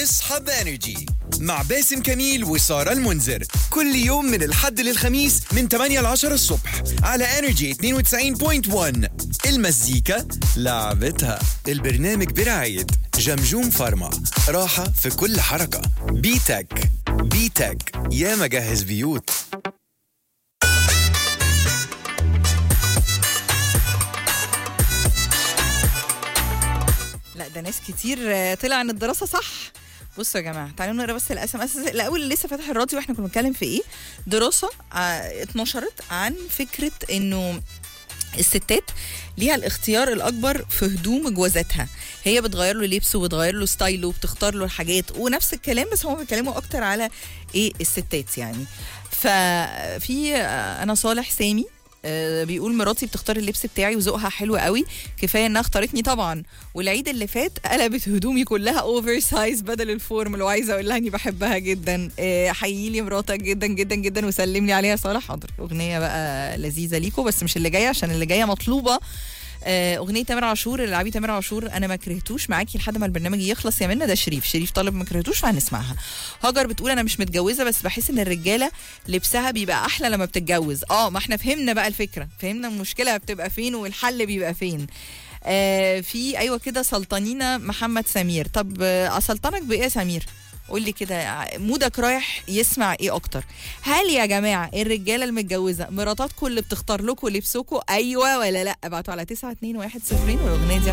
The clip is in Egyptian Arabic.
اصحى بانرجي مع باسم كميل وسارة المنذر كل يوم من الحد للخميس من 8 ل 10 الصبح على انرجي 92.1 المزيكا لعبتها البرنامج برعاية جمجوم فارما راحة في كل حركة بيتك بيتك يا مجهز بيوت لا ده ناس كتير آه، طلع ان الدراسه صح بصوا يا جماعه تعالوا نقرا بس الاس ام اس الاول اللي لسه فاتح الراديو واحنا كنا بنتكلم في ايه دراسه آه، اتنشرت عن فكره انه الستات ليها الاختيار الاكبر في هدوم جوازاتها هي بتغير له لبسه وبتغير له ستايله وبتختار له الحاجات ونفس الكلام بس هم بيتكلموا اكتر على ايه الستات يعني ففي آه، انا صالح سامي آه، بيقول مراتي بتختار اللبس بتاعي وذوقها حلو قوي كفايه انها اختارتني طبعا والعيد اللي فات قلبت هدومي كلها اوفر سايز بدل الفورمال وعايزه اقول لها اني بحبها جدا آه، حيي لي مراتك جدا جدا جدا وسلم لي عليها يا صالح حاضر اغنيه بقى لذيذه ليكو بس مش اللي جايه عشان اللي جايه مطلوبه آه، اغنيه تامر عاشور اللي لعبيه تامر عاشور انا ما كرهتوش معاكي لحد ما البرنامج يخلص يا منى ده شريف شريف طالب ما كرهتوش فهنسمعها هاجر بتقول انا مش متجوزه بس بحس ان الرجاله لبسها بيبقى احلى لما بتتجوز اه ما احنا فهمنا بقى الفكره فهمنا المشكله بتبقى فين والحل بيبقى فين آه في ايوه كده سلطانينا محمد سمير طب آه اسلطنك بايه يا سمير قول لي كده مودك رايح يسمع ايه اكتر هل يا جماعه الرجاله المتجوزه مراتاتكم اللي بتختار لكم لبسكم ايوه ولا لا ابعتوا على 921 والاغنيه دي